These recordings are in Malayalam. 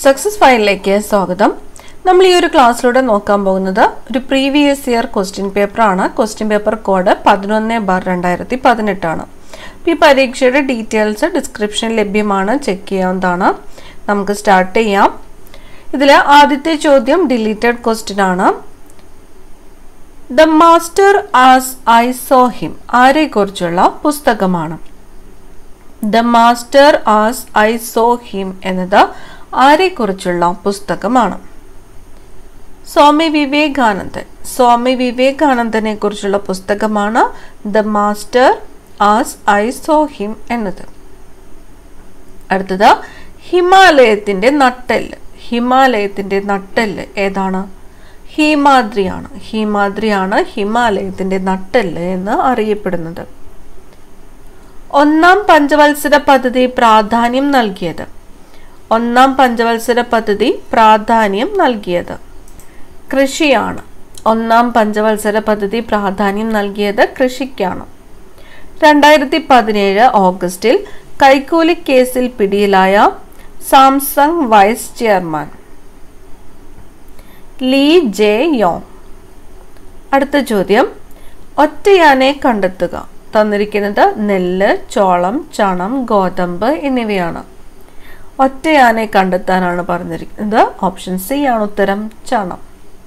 സക്സസ് ഫയലിലേക്ക് സ്വാഗതം നമ്മൾ ഈ ഒരു ക്ലാസ്സിലൂടെ നോക്കാൻ പോകുന്നത് ഒരു പ്രീവിയസ് ഇയർ ക്വസ്റ്റ്യൻ പേപ്പറാണ് ക്വസ്റ്റ്യൻ പേപ്പർ കോഡ് പതിനൊന്ന് ബാർ രണ്ടായിരത്തി പതിനെട്ടാണ് ഈ പരീക്ഷയുടെ ഡീറ്റെയിൽസ് ഡിസ്ക്രിപ്ഷൻ ലഭ്യമാണ് ചെക്ക് ചെയ്യാവുന്നതാണ് നമുക്ക് സ്റ്റാർട്ട് ചെയ്യാം ഇതിൽ ആദ്യത്തെ ചോദ്യം ഡിലീറ്റഡ് ക്വസ്റ്റ്യൻ ആണ് the master as I saw him ആരെക്കുറിച്ചുള്ള പുസ്തകമാണ് the master as I saw him എന്നത് ആരെക്കുറിച്ചുള്ള പുസ്തകമാണ് സ്വാമി വിവേകാനന്ദൻ സ്വാമി വിവേകാനന്ദനെ കുറിച്ചുള്ള പുസ്തകമാണ് the master as I saw him എന്നത് അടുത്തത് ഹിമാലയത്തിന്റെ നട്ടെല്ല് ഹിമാലയത്തിന്റെ നട്ടെല്ല് ഏതാണ് ഹിമാദ്രിയാണ് ഹിമാദ്രിയാണ് ഹിമാലയത്തിന്റെ നട്ടെല്ല് എന്ന് അറിയപ്പെടുന്നത് ഒന്നാം പഞ്ചവത്സര പദ്ധതി പ്രാധാന്യം നൽകിയത് ഒന്നാം പഞ്ചവത്സര പദ്ധതി പ്രാധാന്യം നൽകിയത് കൃഷിയാണ് ഒന്നാം പഞ്ചവത്സര പദ്ധതി പ്രാധാന്യം നൽകിയത് കൃഷിക്കാണ് രണ്ടായിരത്തി പതിനേഴ് ഓഗസ്റ്റിൽ കൈക്കൂലി കേസിൽ പിടിയിലായ Samsung vice chairman Lee Jae Yong അടുത്ത ചോദ്യം ഒറ്റയാനെ കണ്ടെത്തുക തന്നിരിക്കുന്നത് നെല്ല് ചോളം ചണം ഗോതമ്പ് എന്നിവയാണ് ഒറ്റയാനെ കണ്ടെത്താനാണ് പറഞ്ഞിരിക്കുന്നത് ഓപ്ഷൻ സി ആണ് ഉത്തരം ചണം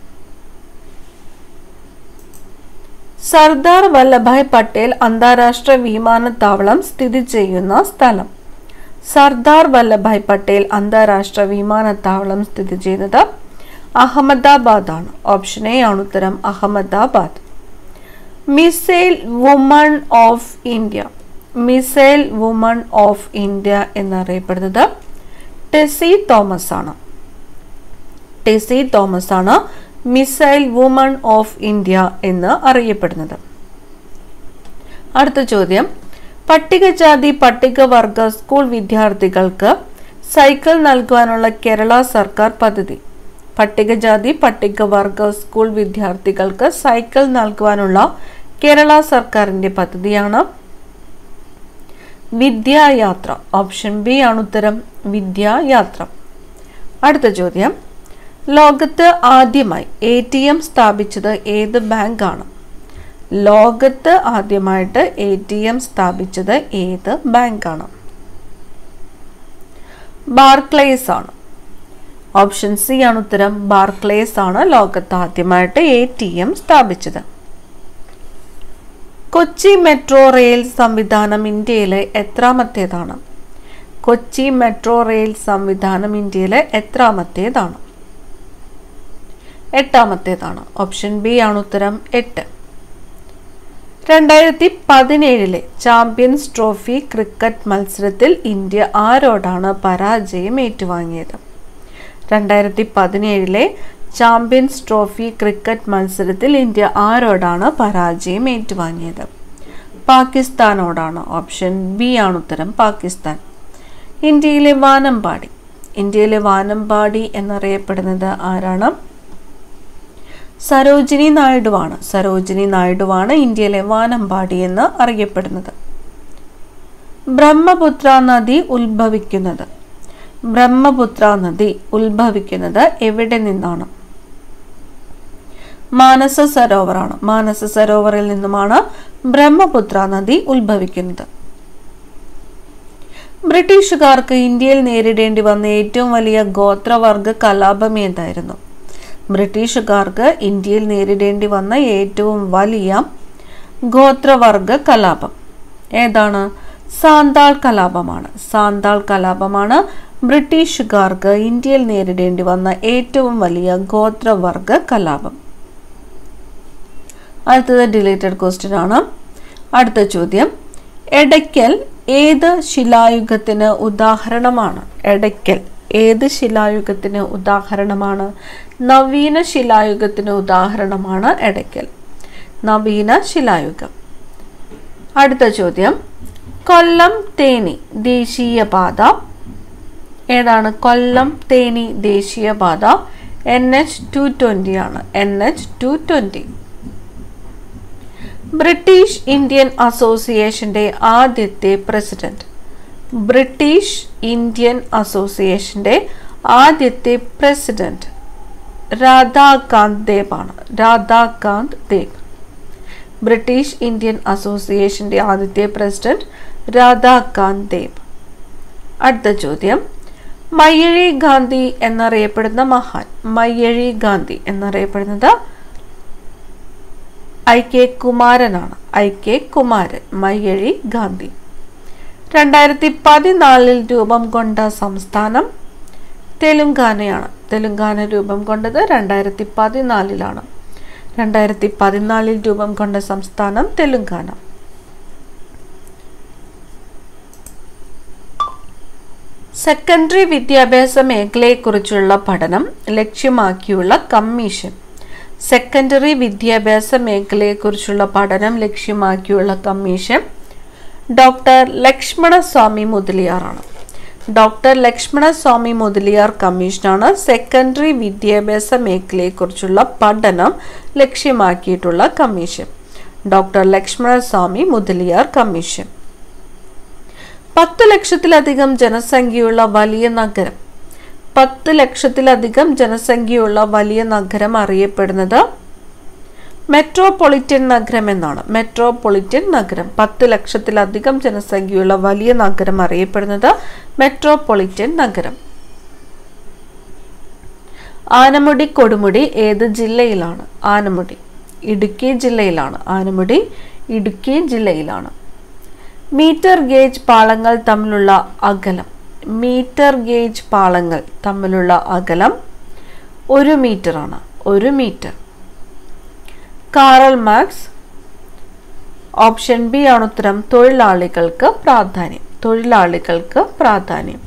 സർദാർ വല്ലഭായ് പട്ടേൽ അന്താരാഷ്ട്ര വിമാനത്താവളം സ്ഥിതി ചെയ്യുന്ന സ്ഥലം സർദാർ വല്ലഭായ് പട്ടേൽ അന്താരാഷ്ട്ര വിമാനത്താവളം സ്ഥിതി ചെയ്യുന്നത് അഹമ്മദാബാദ് ആണ് ഓപ്ഷൻ എ ആണ് ഉത്തരം Ahmedabad missile woman of India missile woman of India എന്നറിയപ്പെടുന്നത് ടെസി തോമസ് ആണ് ടെസി തോമസ് ആണ് മിസൈൽ വുമൺ ഓഫ് ഇന്ത്യ എന്ന് അറിയപ്പെടുന്നത് അടുത്ത ചോദ്യം പട്ടികജാതി പട്ടികവർഗ സ്കൂൾ വിദ്യാർത്ഥികൾക്ക് സൈക്കിൾ നൽകുവാനുള്ള കേരള സർക്കാർ പദ്ധതി പട്ടികജാതി പട്ടികവർഗ സ്കൂൾ വിദ്യാർത്ഥികൾക്ക് സൈക്കിൾ നൽകുവാനുള്ള കേരള സർക്കാരിന്റെ പദ്ധതിയാണ് വിദ്യായാത്ര ഓപ്ഷൻ ബി ആണ് ഉത്തരം വിദ്യായാത്ര അടുത്ത ചോദ്യം ലോകത്ത് ആദ്യമായി എ ടി എം സ്ഥാപിച്ചത് ഏത് ബാങ്കാണ് ലോകത്ത് ആദ്യമായിട്ട് എ ടി എം സ്ഥാപിച്ചത് ഏത് ബാങ്കാണ് ബാർക്ലേസ് ആണ് ഓപ്ഷൻ സി ആണ് ഉത്തരം ബാർക്ലേസ് ആണ് ലോകത്ത് ആദ്യമായിട്ട് എ ടി എം സ്ഥാപിച്ചത് കൊച്ചി മെട്രോ റെയിൽ സംവിധാനം ഇന്ത്യയിലെ എത്രാമത്തേതാണ് കൊച്ചി മെട്രോ റെയിൽ സംവിധാനം ഇന്ത്യയിലെ എത്രാമത്തേതാണ് എട്ടാമത്തേതാണ് ഓപ്ഷൻ ബി ആണ് ഉത്തരം എട്ട് രണ്ടായിരത്തി പതിനേഴിലെ ചാമ്പ്യൻസ് ട്രോഫി ക്രിക്കറ്റ് മത്സരത്തിൽ ഇന്ത്യ ആരോടാണ് പരാജയം ഏറ്റുവാങ്ങിയത് രണ്ടായിരത്തി പതിനേഴിലെ ചാമ്പ്യൻസ് ട്രോഫി ക്രിക്കറ്റ് മത്സരത്തിൽ ഇന്ത്യ ആരോടാണ് പരാജയം ഏറ്റുവാങ്ങിയത് പാകിസ്ഥാനോടാണ് ഓപ്ഷൻ ബി ആണ് ഉത്തരം പാകിസ്ഥാൻ ഇന്ത്യയിലെ വാനമ്പാടി ഇന്ത്യയിലെ വാനമ്പാടി എന്നറിയപ്പെടുന്നത് ആരാണ് സരോജിനി നായിഡുവാണ് സരോജിനി നായിഡുവാണ് ഇന്ത്യയിലെ വാനമ്പാടി എന്ന് അറിയപ്പെടുന്നത് ബ്രഹ്മപുത്ര നദി ഉത്ഭവിക്കുന്നത് ബ്രഹ്മപുത്ര നദി ഉത്ഭവിക്കുന്നത് എവിടെ നിന്നാണ് മാനസ സരോവറാണ് മാനസ സരോവറിൽ നിന്നുമാണ് ബ്രഹ്മപുത്ര നദി ഉത്ഭവിക്കുന്നത് ബ്രിട്ടീഷുകാർക്ക് ഇന്ത്യയിൽ നേരിടേണ്ടി വന്ന ഏറ്റവും വലിയ ഗോത്രവർഗ കലാപം ഏതായിരുന്നു ബ്രിട്ടീഷുകാർക്ക് ഇന്ത്യയിൽ നേരിടേണ്ടി വന്ന ഏറ്റവും വലിയ ഗോത്രവർഗ കലാപം ഏതാണ് സാന്താൾ കലാപമാണ് സാന്താൾ കലാപമാണ് ബ്രിട്ടീഷുകാർക്ക് ഇന്ത്യയിൽ നേരിടേണ്ടി വന്ന ഏറ്റവും വലിയ ഗോത്രവർഗ കലാപം അടുത്തത് ഡിലേറ്റഡ് ക്വസ്റ്റ്യൻ ആണ് അടുത്ത ചോദ്യം എടയ്ക്കൽ ഏത് ശിലായുഗത്തിന് ഉദാഹരണമാണ് എടയ്ക്കൽ ഏത് ശിലായുഗത്തിന് ഉദാഹരണമാണ് നവീന ശിലായുഗത്തിന് ഉദാഹരണമാണ് എടയ്ക്കൽ നവീന ശിലായുഗം അടുത്ത ചോദ്യം കൊല്ലം തേനി ദേശീയപാത ഏതാണ് കൊല്ലം തേനി ദേശീയപാത എൻ എച്ച് ടു ട്വൻ്റി ആണ് N H two twenty British Indian അസോസിയേഷന്റെ ആദ്യത്തെ പ്രസിഡന്റ് ബ്രിട്ടീഷ് ഇന്ത്യൻ അസോസിയേഷന്റെ ആദ്യത്തെ പ്രസിഡന്റ് രാധാകാന്ത് ദേവ് ആണ് രാധാകാന്ത് ദേവ് ബ്രിട്ടീഷ് ഇന്ത്യൻ അസോസിയേഷന്റെ ആദ്യത്തെ പ്രസിഡന്റ് രാധാകാന്ത് ദേവ് അടുത്ത ചോദ്യം മയ്യഴി ഗാന്ധി എന്നറിയപ്പെടുന്ന മഹാൻ മയ്യഴി ഗാന്ധി എന്നറിയപ്പെടുന്നത് ഐ കെ കുമാരനാണ് ഐ കെ കുമാരൻ മയ്യഴി ഗാന്ധി രണ്ടായിരത്തി പതിനാലിൽ രൂപം കൊണ്ട സംസ്ഥാനം തെലുങ്കാനയാണ് തെലുങ്കാന രൂപം കൊണ്ടത് രണ്ടായിരത്തി പതിനാലിലാണ് രണ്ടായിരത്തി പതിനാലിൽ രൂപം കൊണ്ട സംസ്ഥാനം തെലുങ്കാന സെക്കൻഡറി വിദ്യാഭ്യാസ മേഖലയെക്കുറിച്ചുള്ള പഠനം ലക്ഷ്യമാക്കിയുള്ള കമ്മീഷൻ സെക്കൻഡറി വിദ്യാഭ്യാസ മേഖലയെക്കുറിച്ചുള്ള പഠനം ലക്ഷ്യമാക്കിയുള്ള കമ്മീഷൻ ഡോക്ടർ ലക്ഷ്മണ സ്വാമി മുതലിയാറാണ് ഡോക്ടർ ലക്ഷ്മണ സ്വാമി മുതലിയാർ കമ്മീഷനാണ് സെക്കൻഡറി വിദ്യാഭ്യാസ മേഖലയെക്കുറിച്ചുള്ള പഠനം ലക്ഷ്യമാക്കിയിട്ടുള്ള commission doctor Lakshmana Swami Mudaliar commission പത്ത് ലക്ഷത്തിലധികം ജനസംഖ്യയുള്ള വലിയ നഗരം പത്ത് ലക്ഷത്തിലധികം ജനസംഖ്യയുള്ള വലിയ നഗരം അറിയപ്പെടുന്നത് മെട്രോപൊളിറ്റൻ നഗരം എന്നാണ് മെട്രോപൊളിറ്റൻ നഗരം പത്ത് ലക്ഷത്തിലധികം ജനസംഖ്യയുള്ള വലിയ നഗരം അറിയപ്പെടുന്നത് മെട്രോപൊളിറ്റൻ നഗരം ആനമുടി കൊടുമുടി ഏത് ജില്ലയിലാണ് ആനമുടി ഇടുക്കി ജില്ലയിലാണ് ആനമുടി ഇടുക്കി ജില്ലയിലാണ് മീറ്റർ ഗേജ് പാളങ്ങൾ തമ്മിലുള്ള അകലം മീറ്റർ ഗേജ് പാളങ്ങൾ തമ്മിലുള്ള അകലം ഒരു മീറ്ററാണ് ഒരു metre Karl Marx option B ആണ് ഉത്തരം തൊഴിലാളികൾക്ക് പ്രാധാന്യം തൊഴിലാളികൾക്ക് പ്രാധാന്യം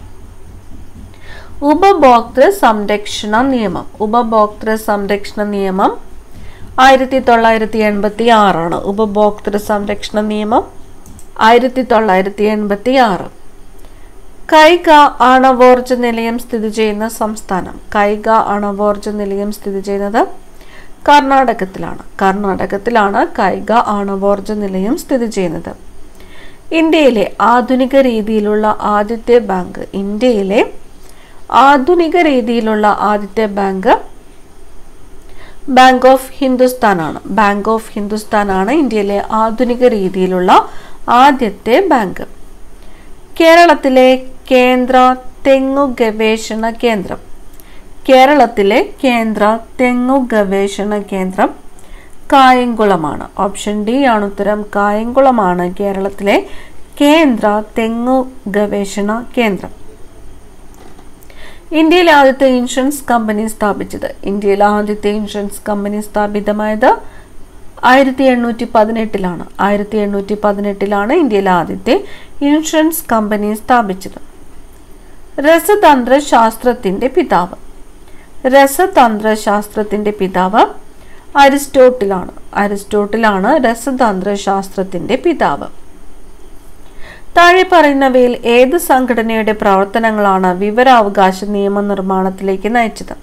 ഉപഭോക്തൃ സംരക്ഷണ നിയമം ഉപഭോക്തൃ സംരക്ഷണ നിയമം ആയിരത്തി തൊള്ളായിരത്തി എൺപത്തി ആറാണ് ഉപഭോക്തൃ സംരക്ഷണ നിയമം ആയിരത്തി തൊള്ളായിരത്തി എൺപത്തി ആറ് കൈഗ ആണവോർജ നിലയം സ്ഥിതി ചെയ്യുന്ന സംസ്ഥാനം കൈഗ ആണവോർജ നിലയം സ്ഥിതി ചെയ്യുന്നത് കർണാടകത്തിലാണ് കർണാടകത്തിലാണ് കൈഗ ആണവോർജ നിലയം സ്ഥിതി ചെയ്യുന്നത് ഇന്ത്യയിലെ ആധുനിക രീതിയിലുള്ള ആദ്യത്തെ ബാങ്ക് ഇന്ത്യയിലെ ആധുനിക രീതിയിലുള്ള ആദ്യത്തെ ബാങ്ക് ബാങ്ക് ഓഫ് ഹിന്ദുസ്ഥാൻ ആണ് ബാങ്ക് ഓഫ് ഹിന്ദുസ്ഥാൻ ആണ് ഇന്ത്യയിലെ ആധുനിക രീതിയിലുള്ള ആദ്യത്തെ ബാങ്ക് കേരളത്തിലെ കേന്ദ്ര തെങ്ങു ഗവേഷണ കേന്ദ്രം കേരളത്തിലെ കേന്ദ്ര തെങ്ങു ഗവേഷണ കേന്ദ്രം കായംകുളമാണ് ഓപ്ഷൻ ഡി ആണ് ഉത്തരം കായംകുളമാണ് കേരളത്തിലെ കേന്ദ്ര തെങ്ങു ഗവേഷണ കേന്ദ്രം ഇന്ത്യയിലെ ആദ്യത്തെ ഇൻഷുറൻസ് കമ്പനി സ്ഥാപിച്ചത് ഇന്ത്യയിലെ ആദ്യത്തെ ഇൻഷുറൻസ് കമ്പനി സ്ഥാപിതമായത് ആയിരത്തി എണ്ണൂറ്റി പതിനെട്ടിലാണ് ആയിരത്തി എണ്ണൂറ്റി പതിനെട്ടിലാണ് ഇന്ത്യയിലെ ആദ്യത്തെ ഇൻഷുറൻസ് കമ്പനി സ്ഥാപിച്ചത് രസതന്ത്ര ശാസ്ത്രത്തിന്റെ പിതാവ് രസതന്ത്ര ശാസ്ത്രത്തിന്റെ പിതാവ് അരിസ്റ്റോട്ടിലാണ് അരിസ്റ്റോട്ടിലാണ് രസതന്ത്ര ശാസ്ത്രത്തിന്റെ പിതാവ് താഴെ പറയുന്നവയിൽ ഏത് സംഘടനയുടെ പ്രവർത്തനങ്ങളാണ് വിവരാവകാശ നിയമനിർമ്മാണത്തിലേക്ക് നയിച്ചത്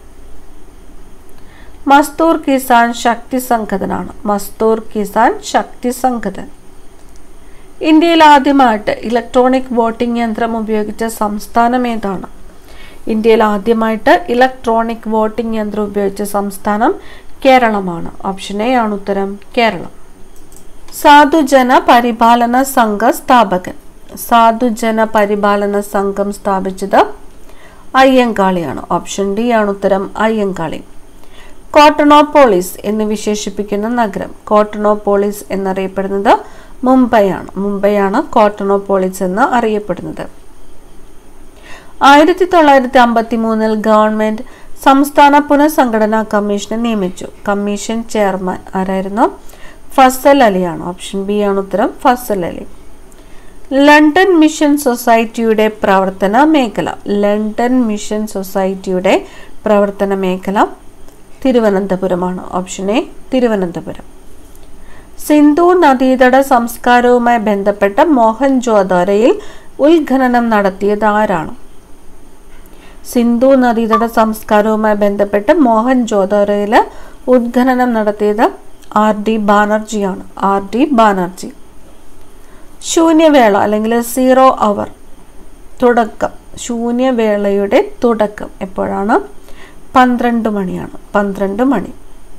മസ്തൂർ കിസാൻ ശക്തി സംഘടനാണ് മസ്തൂർ കിസാൻ ശക്തി സംഘടൻ ഇന്ത്യയിൽ ആദ്യമായിട്ട് ഇലക്ട്രോണിക് വോട്ടിംഗ് യന്ത്രം ഉപയോഗിച്ച സംസ്ഥാനം ഏതാണ് ഇന്ത്യയിൽ ആദ്യമായിട്ട് ഇലക്ട്രോണിക് വോട്ടിംഗ് യന്ത്രം ഉപയോഗിച്ച സംസ്ഥാനം കേരളമാണ് ഓപ്ഷൻ എ ആണ് ഉത്തരം കേരളം സാധുജന പരിപാലന സംഘ സ്ഥാപകൻ സാധുജന പരിപാലന സംഘം സ്ഥാപിച്ചത് അയ്യങ്കാളിയാണ് ഓപ്ഷൻ ഡി ആണ് ഉത്തരം അയ്യങ്കാളി കോട്ടണോപോളിസ് എന്ന് വിശേഷിപ്പിക്കുന്ന നഗരം കോട്ടണോപോളിസ് എന്നറിയപ്പെടുന്നത് മുംബൈയാണ് മുംബൈയാണ് കോട്ടണോപോളിസ് എന്ന് അറിയപ്പെടുന്നത് ആയിരത്തി തൊള്ളായിരത്തി അമ്പത്തി മൂന്നിൽ ഗവൺമെന്റ് സംസ്ഥാന പുനഃസംഘടനാ കമ്മീഷനെ നിയമിച്ചു കമ്മീഷൻ ചെയർമാൻ ആരായിരുന്നു ഫസൽ അലിയാണ് ഓപ്ഷൻ ബി ആണ് ഉത്തരം ഫസൽ അലി ലണ്ടൻ മിഷൻ സൊസൈറ്റിയുടെ പ്രവർത്തന മേഖല ലണ്ടൻ മിഷൻ സൊസൈറ്റിയുടെ പ്രവർത്തന മേഖല തിരുവനന്തപുരമാണ് ഓപ്ഷൻ എ തിരുവനന്തപുരം സിന്ധു നദീതട സംസ്കാരവുമായി ബന്ധപ്പെട്ട മോഹൻജോദാരയിൽ ഉത്ഖനനം നടത്തിയത് ആരാണ് സിന്ധു നദീതട സംസ്കാരവുമായി ബന്ധപ്പെട്ട് മോഹൻജോദാരോയിൽ ഉദ്ഖനനം നടത്തിയത് ആർ ഡി ബാനർജിയാണ് ആർ ഡി ബാനർജി ശൂന്യവേള അല്ലെങ്കിൽ സീറോ അവർ തുടക്കം ശൂന്യവേളയുടെ തുടക്കം എപ്പോഴാണ് പന്ത്രണ്ട് മണിയാണ് പന്ത്രണ്ട് മണി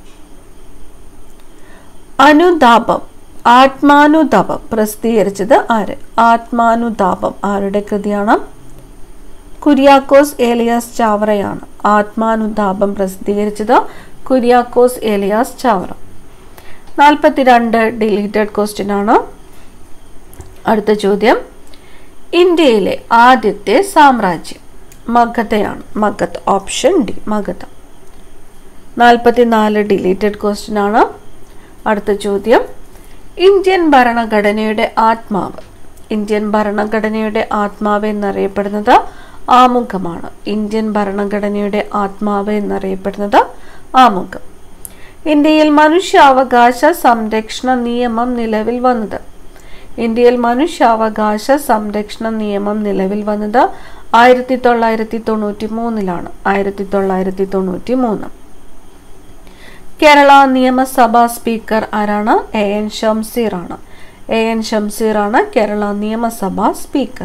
അനുതാപം ആത്മാനുതാപം പ്രസിദ്ധീകരിച്ചത് ആര് ആത്മാനുതാപം ആരുടെ കൃതിയാണ് കുര്യാക്കോസ് ഏലിയാസ് ചാവറയാണ് ആത്മാനുതാപം പ്രസിദ്ധീകരിച്ചത് കുര്യാക്കോസ് ഏലിയാസ് ചാവറ നാൽപ്പത്തിരണ്ട് ഡിലീറ്റഡ് ക്വസ്റ്റ്യൻ ആണ് അടുത്ത ചോദ്യം ഇന്ത്യയിലെ ആദ്യത്തെ സാമ്രാജ്യം മഗധയാണ് മഗധ ഓപ്ഷൻ ഡി മഗധ നാൽപ്പത്തിനാല് ഡിലീറ്റഡ് ക്വസ്റ്റ്യൻ ആണ് അടുത്ത ചോദ്യം ഇന്ത്യൻ ഭരണഘടനയുടെ ആത്മാവ് ഇന്ത്യൻ ഭരണഘടനയുടെ ആത്മാവ് എന്നറിയപ്പെടുന്നത് ആമുഖമാണ് ഇന്ത്യൻ ഭരണഘടനയുടെ ആത്മാവ് എന്നറിയപ്പെടുന്നത് ആമുഖം ഇന്ത്യയിൽ മനുഷ്യാവകാശ സംരക്ഷണ നിയമം നിലവിൽ വന്നത് ഇന്ത്യയിൽ മനുഷ്യാവകാശ സംരക്ഷണ നിയമം നിലവിൽ വന്നത് ആയിരത്തി തൊള്ളായിരത്തി തൊണ്ണൂറ്റി മൂന്നിലാണ് ആയിരത്തി തൊള്ളായിരത്തി തൊണ്ണൂറ്റി മൂന്ന് കേരള നിയമസഭാ സ്പീക്കർ ആരാണ് എ എൻ ഷംസീർ ആണ് എ എൻ ഷംസീർ ആണ് കേരള നിയമസഭാ സ്പീക്കർ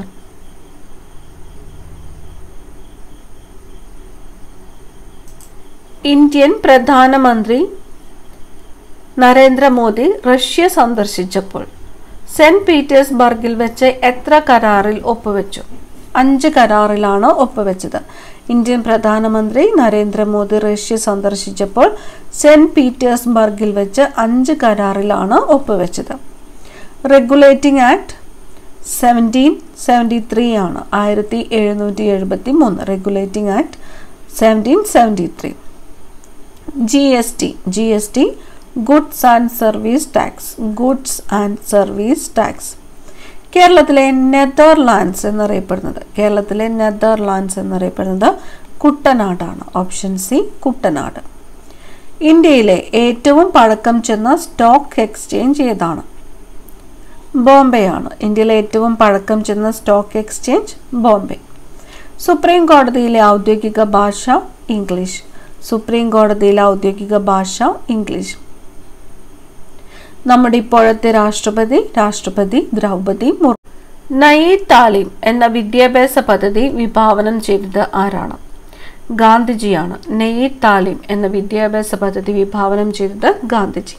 ഇന്ത്യൻ പ്രധാനമന്ത്രി നരേന്ദ്രമോദി റഷ്യ സന്ദർശിച്ചപ്പോൾ സെന്റ് പീറ്റേഴ്സ്ബർഗിൽ വെച്ച് എത്ര കരാറിൽ ഒപ്പുവെച്ചു അഞ്ച് കരാറിലാണ് ഒപ്പുവെച്ചത് ഇന്ത്യൻ പ്രധാനമന്ത്രി നരേന്ദ്രമോദി റഷ്യ സന്ദർശിച്ചപ്പോൾ സെന്റ് പീറ്റേഴ്സ്ബർഗിൽ വെച്ച് അഞ്ച് കരാറിലാണ് ഒപ്പുവെച്ചത് regulating act seventeen seventy three ആണ് ആയിരത്തി എഴുന്നൂറ്റി എഴുപത്തി മൂന്ന് regulating act seventeen seventy three G S T G S T goods and service tax goods and service tax കേരളത്തിലെ നെതർലാൻഡ്സ് എന്നറിയപ്പെടുന്നത് കേരളത്തിലെ നെതർലാൻഡ്സ് എന്നറിയപ്പെടുന്നത് കുട്ടനാടാണ് ഓപ്ഷൻ സി കുട്ടനാട് ഇന്ത്യയിലെ ഏറ്റവും പഴക്കം ചെന്ന സ്റ്റോക്ക് എക്സ്ചേഞ്ച് ഏതാണ് ബോംബെയാണ് ഇന്ത്യയിലെ ഏറ്റവും പഴക്കം ചെന്ന സ്റ്റോക്ക് എക്സ്ചേഞ്ച് ബോംബെ സുപ്രീം കോടതിയിലെ ഔദ്യോഗിക ഭാഷ ഇംഗ്ലീഷ് സുപ്രീം കോടതിയിലെ ഔദ്യോഗിക ഭാഷ ഇംഗ്ലീഷ് നമ്മുടെ ഇപ്പോഴത്തെ രാഷ്ട്രപതി രാഷ്ട്രപതി ദ്രൗപതി മുർമു നയി താലിം എന്ന വിദ്യാഭ്യാസ പദ്ധതി വിഭാവനം ചെയ്തത് ആരാണ് ഗാന്ധിജിയാണ് നെയ് താലിം എന്ന വിദ്യാഭ്യാസ പദ്ധതി വിഭാവനം ചെയ്തത് ഗാന്ധിജി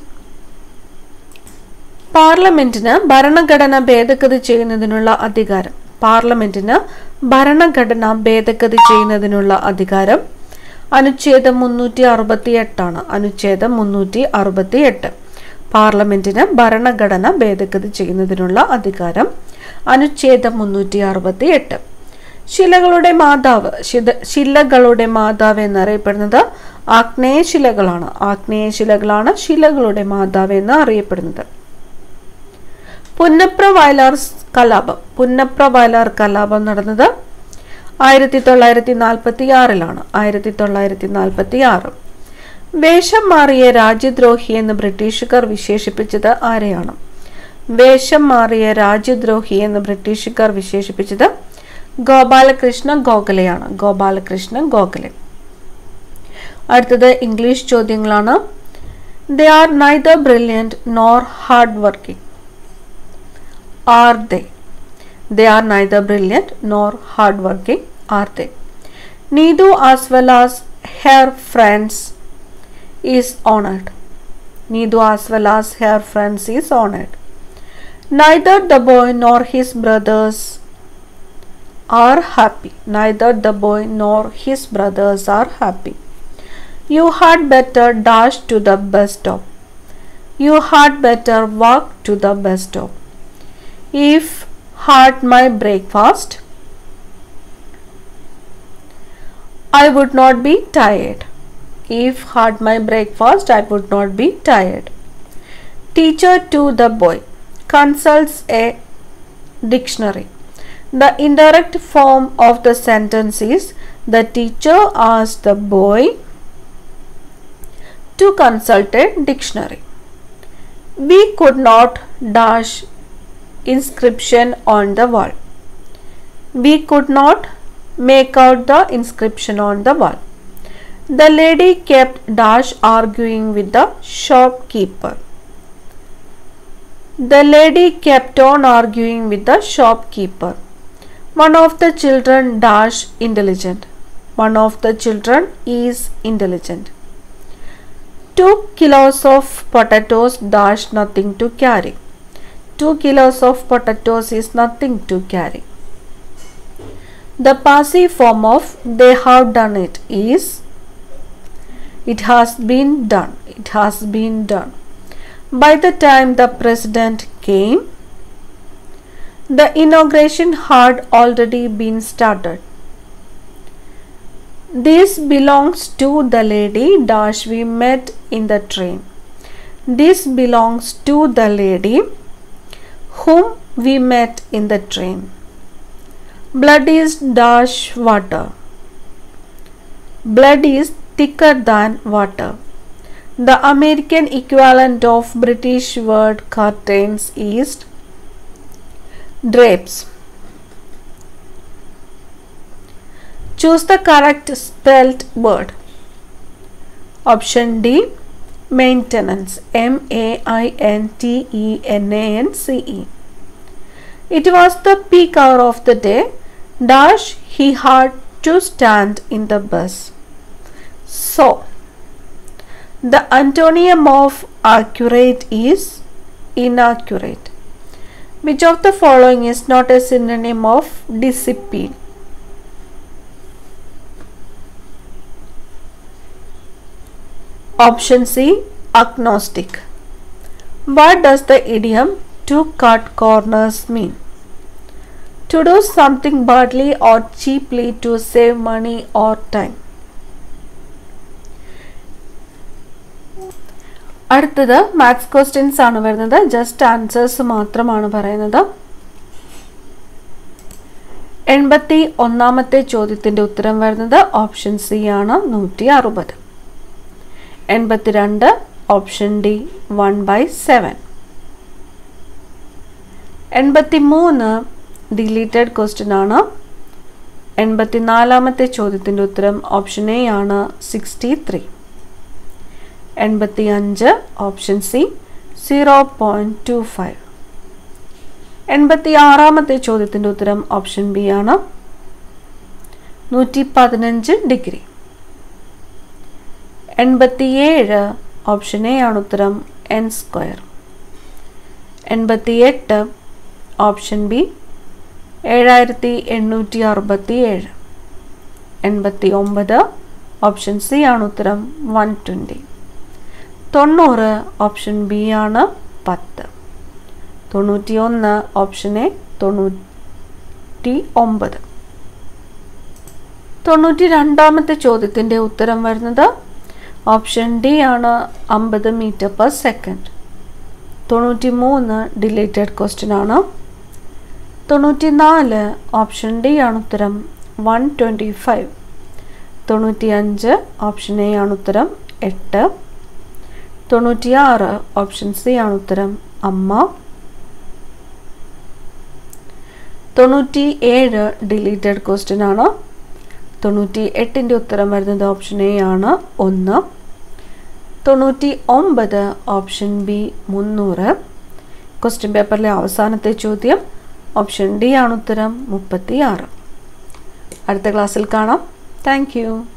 പാർലമെന്റിന് ഭരണഘടന ഭേദഗതി ചെയ്യുന്നതിനുള്ള അധികാരം പാർലമെന്റിന് ഭരണഘടന ഭേദഗതി ചെയ്യുന്നതിനുള്ള അധികാരം അനുച്ഛേദം മുന്നൂറ്റി അറുപത്തി എട്ടാണ് അനുച്ഛേദം മുന്നൂറ്റി അറുപത്തി എട്ട് പാർലമെന്റിന് ഭരണഘടന ഭേദഗതി ചെയ്യുന്നതിനുള്ള അധികാരം അനുച്ഛേദം മുന്നൂറ്റി അറുപത്തി എട്ട് ശിലകളുടെ മാതാവ് ശില ശിലകളുടെ മാതാവ് എന്നറിയപ്പെടുന്നത് ആഗ്നേയ ശിലകളാണ് ആഗ്നേയ ശിലകളാണ് ശിലകളുടെ മാതാവ് എന്ന് അറിയപ്പെടുന്നത് പുന്നപ്ര വയലാർ കലാപം പുന്നപ്ര വയലാർ കലാപം നടന്നത് ആയിരത്തി തൊള്ളായിരത്തി നാൽപ്പത്തി ആറിലാണ് ആയിരത്തി തൊള്ളായിരത്തി നാൽപ്പത്തി ആറ് വേഷം മാറിയ രാജ്യദ്രോഹി എന്ന് ബ്രിട്ടീഷുകാർ വിശേഷിപ്പിച്ചത് ആരെയാണ് വേഷം മാറിയ രാജ്യദ്രോഹി എന്ന് ബ്രിട്ടീഷുകാർ വിശേഷിപ്പിച്ചത് ഗോപാലകൃഷ്ണ ഗോഖലെയാണ് ഗോപാലകൃഷ്ണ ഗോഖലെ അടുത്തത് ഇംഗ്ലീഷ് ചോദ്യങ്ങളാണ് they are neither brilliant nor hard working are they they are neither brilliant nor hardworking, are they? Neither as well as her friends is honored. Neither as well as her friends is honored. Neither the boy nor his brothers are happy. Neither the boy nor his brothers are happy. You had better dash to the bus stop. You had better walk to the bus stop. If had my breakfast, I would not be tired. If had my breakfast, I would not be tired. Teacher to the boy consults a dictionary. The indirect form of the sentence is the teacher asked the boy to consult a dictionary. We could not dash inscription on the wall. We could not make out the inscription on the wall. The lady kept dash arguing with the shopkeeper. The lady kept on arguing with the shopkeeper. One of the children dash intelligent. One of the children is intelligent. Two kilos of potatoes dash nothing to carry. Two kilos of potatoes is nothing to carry. The passive form of they have done it is it has been done. It has been done. By the time the president came, the inauguration had already been started. This belongs to the lady dash we met in the train. This belongs to the lady whom we met in the train. Blood is dash water. Blood is thicker than water. The American equivalent of British word curtains is drapes. Choose the correct spelled word. Option D maintenance M A I N T E N A N C E. It was the peak hour of the day. Dash he had to stand in the bus. So, the antonym of accurate is inaccurate. Which of the following is not a synonym of discipline? Option C agnostic. What does the idiom to cut corners mean? To do something badly or cheaply to save money or time. അടുത്തത് മാത്സ് ക്വസ്റ്റ്യൻസ് ആണ് വരുന്നത് ജസ്റ്റ് ആൻസേഴ്സ് മാത്രമാണ് പറയുന്നത് എൺപത്തി ഒന്നാമത്തെ ചോദ്യത്തിന്റെ ഉത്തരം വരുന്നത് ഓപ്ഷൻ സി ആണ് നൂറ്റി അറുപത് എൺപത്തിരണ്ട് option D one by seven എൺപത്തി മൂന്ന് ഡിലീറ്റഡ് ക്വസ്റ്റ്യൻ ആണ് എൺപത്തിനാലാമത്തെ ചോദ്യത്തിൻ്റെ ഉത്തരം ഓപ്ഷൻ എ ആണ് സിക്സ്റ്റി ത്രീ എൺപത്തി അഞ്ച് option C zero point two five എൺപത്തി ആറാമത്തെ ചോദ്യത്തിൻ്റെ ഉത്തരം ഓപ്ഷൻ ബി ആണ് നൂറ്റി പതിനഞ്ച് ഡിഗ്രി എൺപത്തിയേഴ് ഓപ്ഷൻ എ ആണ് ഉത്തരം എൻ സ്ക്വയർ എൺപത്തിയെട്ട് ഓപ്ഷൻ ബി ഏഴായിരത്തി എണ്ണൂറ്റി അറുപത്തി ഏഴ് എൺപത്തി ഒമ്പത് ഓപ്ഷൻ സി ആണ് ഉത്തരം വൺ ട്വൻറ്റി തൊണ്ണൂറ് ഓപ്ഷൻ ബി ആണ് പത്ത് തൊണ്ണൂറ്റി ഒന്ന് ഓപ്ഷൻ എ തൊണ്ണൂറ്റി ഒമ്പത് തൊണ്ണൂറ്റി രണ്ടാമത്തെ ചോദ്യത്തിൻ്റെ ഉത്തരം വരുന്നത് ഓപ്ഷൻ ഡി ആണ് അമ്പത് മീറ്റർ പെർ സെക്കൻഡ് തൊണ്ണൂറ്റി മൂന്ന് ഡിലേറ്റഡ് ക്വസ്റ്റ്യൻ ആണ് തൊണ്ണൂറ്റി നാല് ഓപ്ഷൻ ഡി ആണ് ഉത്തരം വൺ ട്വൻറ്റി ഫൈവ് തൊണ്ണൂറ്റി അഞ്ച് ഓപ്ഷൻ എ ആണ് ഉത്തരം എട്ട് തൊണ്ണൂറ്റിയാറ് ഓപ്ഷൻ സി ആണ് ഉത്തരം അമ്മ തൊണ്ണൂറ്റി ഏഴ് ഡിലീറ്റഡ് ക്വസ്റ്റ്യൻ ആണ് തൊണ്ണൂറ്റി എട്ടിൻ്റെ ഉത്തരം വരുന്നത് ഓപ്ഷൻ എ ആണ് ഒന്ന് തൊണ്ണൂറ്റി ഒമ്പത് ഓപ്ഷൻ ബി മുന്നൂറ് ക്വസ്റ്റ്യൻ പേപ്പറിലെ അവസാനത്തെ ചോദ്യം ഓപ്ഷൻ ഡി ആണ് ഉത്തരം മുപ്പത്തി ആറ് അടുത്ത ക്ലാസ്സിൽ കാണാം താങ്ക്